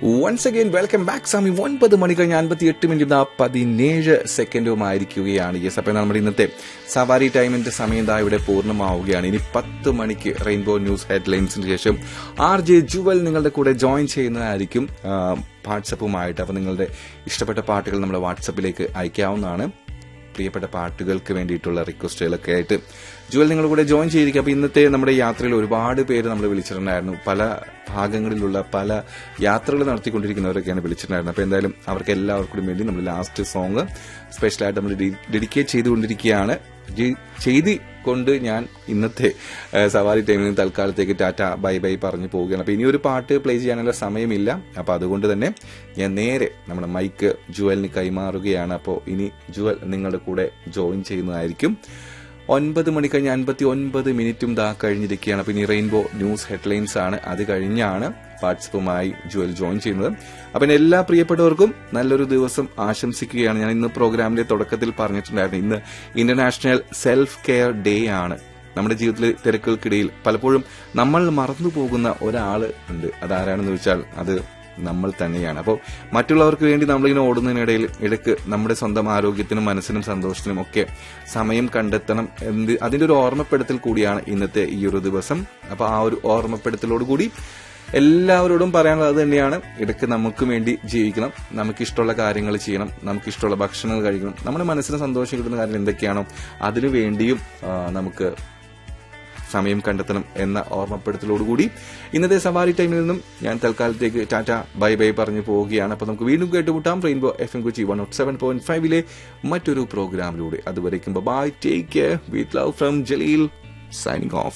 Once again welcome back Swami ഒൻപത് മണി കഴിഞ്ഞ് അൻപത്തി എട്ട് മിനിറ്റ് പതിനേഴ് സെക്കൻഡുമായിരിക്കുകയാണ് യെസ് അപ്പം നമ്മുടെ ഇന്നത്തെ സവാരി ടൈമിന്റെ സമയം ദാ ഇവിടെ പൂർണ്ണമാവുകയാണ് ഇനി പത്ത് മണിക്ക് റെയിൻബോ ന്യൂസ് ഹെഡ്ലൈൻസിന് ശേഷം ആർ ജെ ജുവൽ നിങ്ങളുടെ കൂടെ ജോയിൻ ചെയ്യുന്നതായിരിക്കും വാട്സപ്പുമായിട്ട് അപ്പം നിങ്ങളുടെ ഇഷ്ടപ്പെട്ട പാട്ടുകൾ നമ്മുടെ വാട്സപ്പിലേക്ക് അയക്കാവുന്നതാണ് പ്രിയപ്പെട്ട പാട്ടുകൾക്ക് വേണ്ടിയിട്ടുള്ള റിക്വസ്റ്റുകളൊക്കെ ആയിട്ട് ജുവൽ നിങ്ങളുടെ കൂടെ ജോയിൻ ചെയ്തിരിക്കുക അപ്പോൾ ഇന്നത്തെ നമ്മുടെ യാത്രയിൽ ഒരുപാട് പേര് നമ്മൾ വിളിച്ചിട്ടുണ്ടായിരുന്നു പല ഭാഗങ്ങളിലുള്ള പല യാത്രകൾ നടത്തിക്കൊണ്ടിരിക്കുന്നവരൊക്കെയാണ് വിളിച്ചിട്ടുണ്ടായിരുന്നത് അപ്പോൾ എന്തായാലും അവർക്ക് എല്ലാവർക്കും വേണ്ടി നമ്മൾ ലാസ്റ്റ് സോങ് സ്പെഷ്യലായിട്ട് നമ്മൾ ഡെഡിക്കേറ്റ് ചെയ്തുകൊണ്ടിരിക്കുകയാണ് ചെയ്ത് കൊണ്ട് ഞാൻ ഇന്നത്തെ സവാരി ടൈമിൽ നിന്ന് തൽക്കാലത്തേക്ക് ടാറ്റ ബൈ ബൈ പറഞ്ഞു പോവുകയാണ് അപ്പോൾ ഇനി ഒരു പാട്ട് പ്ലേ ചെയ്യാനുള്ള സമയമില്ല അപ്പോൾ അതുകൊണ്ട് തന്നെ ഞാൻ നേരെ നമ്മുടെ മൈക്ക് ജുവലിന് കൈമാറുകയാണ് അപ്പോൾ ഇനി ജുവൽ നിങ്ങളുടെ കൂടെ ജോയിൻ ചെയ്യുന്നതായിരിക്കും ഒൻപത് മണി കഴിഞ്ഞ് അൻപത്തി ഒൻപത് മിനിറ്റും ദാ കഴിഞ്ഞിരിക്കുകയാണ് അപ്പോൾ ഇനി റെയിൻബോ ന്യൂസ് ഹെഡ്ലൈൻസ് ആണ് അത് കഴിഞ്ഞാണ് വാട്സപ്പുമായി ജുവൽ ജോയിൻ ചെയ്യുന്നത് അപ്പം എല്ലാ പ്രിയപ്പെട്ടവർക്കും നല്ലൊരു ദിവസം ആശംസിക്കുകയാണ് ഞാൻ ഇന്ന് പ്രോഗ്രാമിന്റെ തുടക്കത്തിൽ പറഞ്ഞിട്ടുണ്ടായിരുന്നു ഇന്ന് ഇന്റർനാഷണൽ സെൽഫ് കെയർ ഡേ ആണ് നമ്മുടെ ജീവിതത്തിലെ തിരക്കുകൾക്കിടയിൽ പലപ്പോഴും നമ്മൾ മറന്നു പോകുന്ന ഒരാൾ ഉണ്ട് അതാരാണെന്ന് വെച്ചാൽ അത് നമ്മൾ തന്നെയാണ് അപ്പോൾ മറ്റുള്ളവർക്ക് വേണ്ടി നമ്മളിങ്ങനെ ഓടുന്നതിനിടയിൽ ഇടയ്ക്ക് നമ്മുടെ സ്വന്തം ആരോഗ്യത്തിനും മനസ്സിനും സന്തോഷത്തിനും ഒക്കെ സമയം കണ്ടെത്തണം എന്ത് അതിന്റെ ഒരു ഓർമ്മപ്പെടുത്തൽ കൂടിയാണ് ഇന്നത്തെ ഈ ഒരു ദിവസം അപ്പോൾ ആ ഒരു ഓർമ്മപ്പെടുത്തലോട് കൂടി എല്ലാവരോടും പറയാനുള്ളത് അത് തന്നെയാണ് ഇടയ്ക്ക് നമുക്ക് വേണ്ടി ജീവിക്കണം നമുക്ക് ഇഷ്ടമുള്ള കാര്യങ്ങൾ ചെയ്യണം നമുക്ക് ഇഷ്ടമുള്ള ഭക്ഷണങ്ങൾ കഴിക്കണം നമ്മുടെ മനസ്സിന് സന്തോഷം കിട്ടുന്ന കാര്യങ്ങൾ എന്തൊക്കെയാണോ അതിനു വേണ്ടിയും നമുക്ക് സമയം കണ്ടെത്തണം എന്ന ഓർമ്മപ്പെടുത്തലോടുകൂടി ഇന്നത്തെ സവാരി ടൈമിൽ നിന്നും ഞാൻ തൽക്കാലത്തേക്ക് ടാറ്റ ബൈ ബൈ പറഞ്ഞു പോവുകയാണ് അപ്പോൾ നമുക്ക് വീണ്ടും കേട്ടുമുട്ടാം Rainbow F M Kochi one naught seven point ഫൈവിലെ മറ്റൊരു പ്രോഗ്രാമിലൂടെ അതുവരയ്ക്കും bye take care with love from Jaleel signing off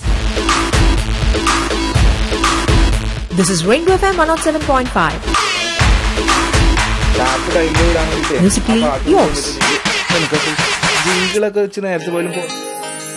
This is Rainbow FM 107.5. ടൈമിൽ Musically yours. ജിങ്കിളൊക്കെ വെച്ച് നേരത്തെ പോലും